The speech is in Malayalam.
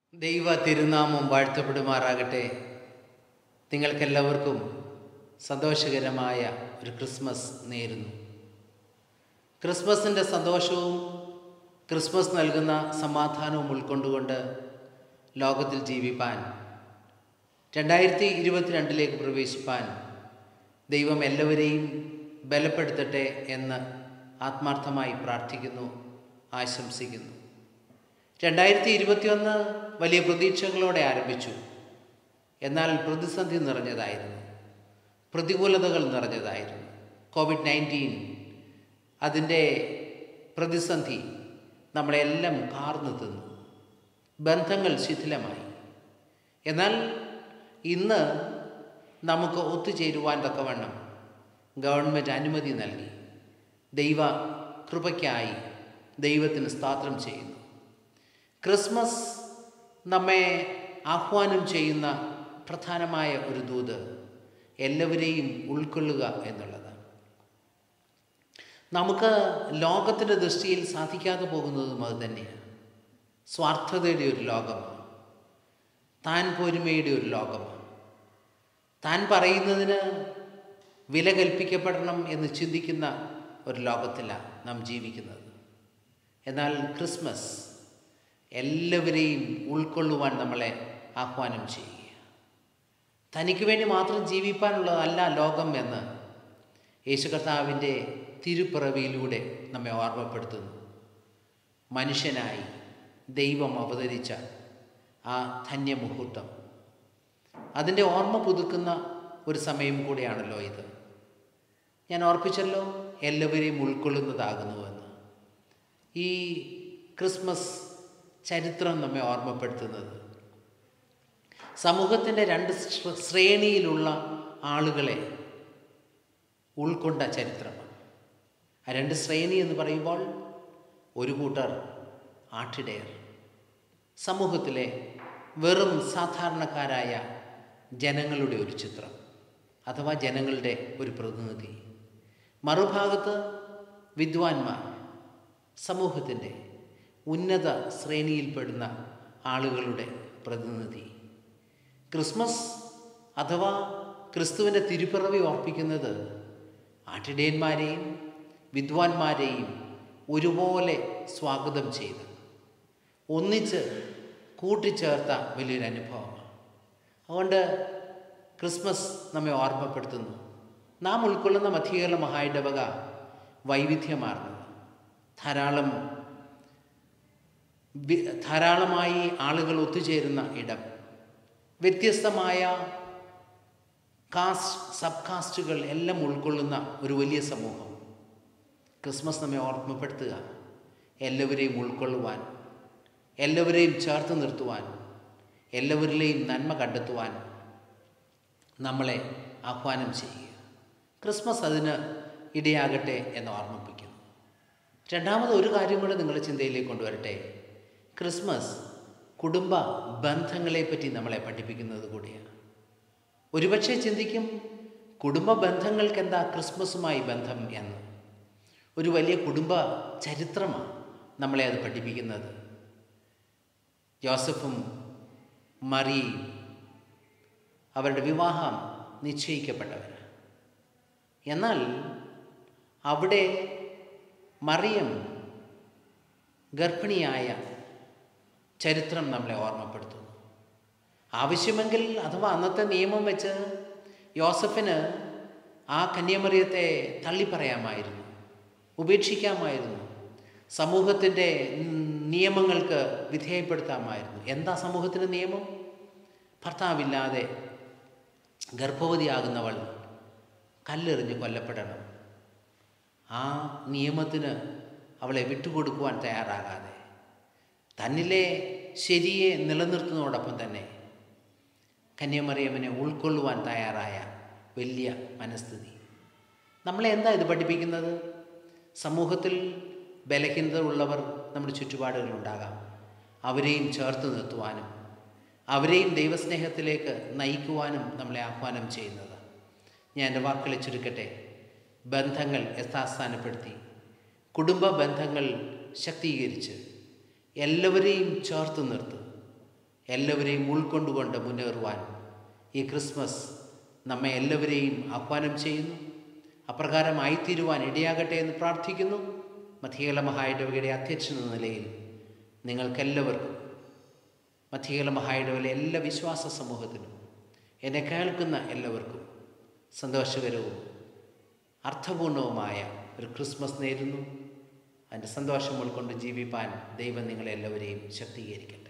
ദൈവ തിരുനാമം വാഴ്ത്തപ്പെടുമാറാകട്ടെ നിങ്ങൾക്കെല്ലാവർക്കും സന്തോഷകരമായ ഒരു ക്രിസ്മസ് നേരുന്നു ക്രിസ്മസിൻ്റെ സന്തോഷവും ക്രിസ്മസ് നൽകുന്ന സമാധാനവും ഉൾക്കൊണ്ടുകൊണ്ട് ലോകത്തിൽ ജീവിപ്പാൻ രണ്ടായിരത്തി ഇരുപത്തിരണ്ടിലേക്ക് പ്രവേശിപ്പാൻ ദൈവം എല്ലാവരെയും ബലപ്പെടുത്തട്ടെ എന്ന് ആത്മാർത്ഥമായി പ്രാർത്ഥിക്കുന്നു ആശംസിക്കുന്നു രണ്ടായിരത്തി ഇരുപത്തിയൊന്ന് വലിയ പ്രതീക്ഷകളോടെ ആരംഭിച്ചു എന്നാൽ പ്രതിസന്ധി നിറഞ്ഞതായിരുന്നു പ്രതികൂലതകൾ നിറഞ്ഞതായിരുന്നു കോവിഡ് നയൻറ്റീൻ അതിൻ്റെ പ്രതിസന്ധി നമ്മളെല്ലാം കാർന്നു തിന്നു ബന്ധങ്ങൾ ശിഥിലമായി എന്നാൽ ഇന്ന് നമുക്ക് ഒത്തുചേരുവാൻ തക്കവണ്ണം ഗവൺമെൻറ് അനുമതി നൽകി ദൈവ കൃപയ്ക്കായി ദൈവത്തിന് സ്തോത്രം ചെയ്യുന്നു ക്രിസ്മസ് നമ്മെ ആഹ്വാനം ചെയ്യുന്ന പ്രധാനമായ ഒരു ദൂത് എല്ലാവരെയും ഉൾക്കൊള്ളുക എന്നുള്ളതാണ് നമുക്ക് ലോകത്തിൻ്റെ ദൃഷ്ടിയിൽ സാധിക്കാതെ പോകുന്നതും അത് തന്നെയാണ് സ്വാർത്ഥതയുടെ ഒരു ലോകമാണ് താൻ പോരുമയുടെ ഒരു ലോകമാണ് താൻ പറയുന്നതിന് വില കൽപ്പിക്കപ്പെടണം എന്ന് ചിന്തിക്കുന്ന ഒരു ലോകത്തിലാണ് നാം ജീവിക്കുന്നത് എന്നാൽ ക്രിസ്മസ് എല്ലാവരെയും ഉൾക്കൊള്ളുവാൻ നമ്മളെ ആഹ്വാനം ചെയ്യുക തനിക്ക് വേണ്ടി മാത്രം ജീവിപ്പാനുള്ളതല്ല ലോകം എന്ന് യേശു കർത്താവിൻ്റെ തിരുപ്പിറവിയിലൂടെ നമ്മെ ഓർമ്മപ്പെടുത്തുന്നു മനുഷ്യനായി ദൈവം അവതരിച്ച ആ ധന്യമുഹൂർത്തം അതിൻ്റെ ഓർമ്മ പുതുക്കുന്ന ഒരു സമയം കൂടിയാണല്ലോ ഇത് ഞാൻ ഓർപ്പിച്ചല്ലോ എല്ലാവരെയും ഉൾക്കൊള്ളുന്നതാകുന്നുവെന്ന് ഈ ക്രിസ്മസ് ചരിത്രം നമ്മെ ഓർമ്മപ്പെടുത്തുന്നത് സമൂഹത്തിൻ്റെ രണ്ട് ശ്രേണിയിലുള്ള ആളുകളെ ഉൾക്കൊണ്ട ചരിത്രമാണ് ആ രണ്ട് ശ്രേണി എന്ന് പറയുമ്പോൾ ഒരു കൂട്ടർ ആട്ടിടയർ സമൂഹത്തിലെ വെറും സാധാരണക്കാരായ ജനങ്ങളുടെ ഒരു ചിത്രം അഥവാ ജനങ്ങളുടെ ഒരു പ്രതിനിധി മറുഭാഗത്ത് വിദ്വാൻമാർ സമൂഹത്തിൻ്റെ ഉന്നത ശ്രേണിയിൽപ്പെടുന്ന ആളുകളുടെ പ്രതിനിധി ക്രിസ്മസ് അഥവാ ക്രിസ്തുവിൻ്റെ തിരുപ്പിറവി ഓർപ്പിക്കുന്നത് ആട്ടിടയന്മാരെയും വിദ്വാൻമാരെയും ഒരുപോലെ സ്വാഗതം ചെയ്ത് ഒന്നിച്ച് കൂട്ടിച്ചേർത്ത വലിയൊരു അനുഭവമാണ് അതുകൊണ്ട് ക്രിസ്മസ് നമ്മെ ഓർമ്മപ്പെടുത്തുന്നു നാം ഉൾക്കൊള്ളുന്ന മധ്യകേരള മഹായിടവക വൈവിധ്യമാർന്നത് ധാരാളം ധാരാളമായി ആളുകൾ ഒത്തുചേരുന്ന ഇടം വ്യത്യസ്തമായ കാസ്റ്റ് സബ് കാസ്റ്റുകൾ എല്ലാം ഉൾക്കൊള്ളുന്ന ഒരു വലിയ സമൂഹം ക്രിസ്മസ് നമ്മെ ഓർമ്മപ്പെടുത്തുക എല്ലാവരെയും ഉൾക്കൊള്ളുവാൻ എല്ലാവരെയും ചേർത്ത് നിർത്തുവാൻ എല്ലാവരിലെയും നന്മ കണ്ടെത്തുവാൻ നമ്മളെ ആഹ്വാനം ചെയ്യുക ക്രിസ്മസ് അതിന് ഇടയാകട്ടെ എന്ന് ഓർമ്മിപ്പിക്കുന്നു രണ്ടാമത് ഒരു കാര്യം കൂടെ നിങ്ങളുടെ ചിന്തയിലേക്ക് കൊണ്ടുവരട്ടെ ക്രിസ്മസ് കുടുംബ ബന്ധങ്ങളെപ്പറ്റി നമ്മളെ പഠിപ്പിക്കുന്നത് കൂടിയാണ് ഒരുപക്ഷെ ചിന്തിക്കും കുടുംബ ബന്ധങ്ങൾക്ക് എന്താ ക്രിസ്മസുമായി ബന്ധം എന്ന് ഒരു വലിയ കുടുംബ ചരിത്രമാണ് നമ്മളെ അത് പഠിപ്പിക്കുന്നത് ജോസഫും മറിയയും അവരുടെ വിവാഹം നിശ്ചയിക്കപ്പെട്ടവർ എന്നാൽ അവിടെ മറിയം ഗർഭിണിയായ ചരിത്രം നമ്മളെ ഓർമ്മപ്പെടുത്തുന്നു ആവശ്യമെങ്കിൽ അഥവാ അന്നത്തെ നിയമം വെച്ച് യോസഫിന് ആ കന്യാമറിയത്തെ തള്ളിപ്പറയാമായിരുന്നു ഉപേക്ഷിക്കാമായിരുന്നു സമൂഹത്തിൻ്റെ നിയമങ്ങൾക്ക് വിധേയപ്പെടുത്താമായിരുന്നു എന്താ സമൂഹത്തിൻ്റെ നിയമം ഭർത്താവില്ലാതെ ഗർഭവതിയാകുന്നവൾ കല്ലെറിഞ്ഞ് കൊല്ലപ്പെടണം ആ നിയമത്തിന് അവളെ വിട്ടുകൊടുക്കുവാൻ തയ്യാറാകാതെ തന്നിലെ ശരിയെ നിലനിർത്തുന്നതോടൊപ്പം തന്നെ കന്യാമറിയമ്മനെ ഉൾക്കൊള്ളുവാൻ തയ്യാറായ വലിയ മനസ്ഥിതി നമ്മളെ എന്താ ഇത് പഠിപ്പിക്കുന്നത് സമൂഹത്തിൽ ബലഹീനത ഉള്ളവർ നമ്മുടെ ചുറ്റുപാടുകളുണ്ടാകാം അവരെയും ചേർത്ത് നിർത്തുവാനും അവരെയും ദൈവസ്നേഹത്തിലേക്ക് നയിക്കുവാനും നമ്മളെ ആഹ്വാനം ചെയ്യുന്നത് ഞാൻ എൻ്റെ വാക്കുകളെ ചുരുക്കട്ടെ ബന്ധങ്ങൾ യഥാസ്ഥാനപ്പെടുത്തി കുടുംബ ബന്ധങ്ങൾ ശക്തീകരിച്ച് എല്ലാവരെയും ചേർത്ത് നിർത്തും എല്ലാവരെയും ഉൾക്കൊണ്ടുകൊണ്ട് മുന്നേറുവാൻ ഈ ക്രിസ്മസ് നമ്മെ എല്ലാവരെയും ആഹ്വാനം ചെയ്യുന്നു അപ്രകാരമായിത്തീരുവാൻ ഇടയാകട്ടെ എന്ന് പ്രാർത്ഥിക്കുന്നു മധ്യകല മഹായിടവകയുടെ അധ്യക്ഷൻ എന്ന നിലയിൽ നിങ്ങൾക്കെല്ലാവർക്കും മധ്യകല മഹായിടവയിലെ എല്ലാ വിശ്വാസ സമൂഹത്തിനും എന്നെ കേൾക്കുന്ന എല്ലാവർക്കും സന്തോഷകരവും അർത്ഥപൂർണവുമായ ഒരു ക്രിസ്മസ് നേരുന്നു അതിൻ്റെ സന്തോഷം ഉൾക്കൊണ്ട് ജീവിപ്പാൻ ദൈവം നിങ്ങളെല്ലാവരെയും ശക്തീകരിക്കട്ടെ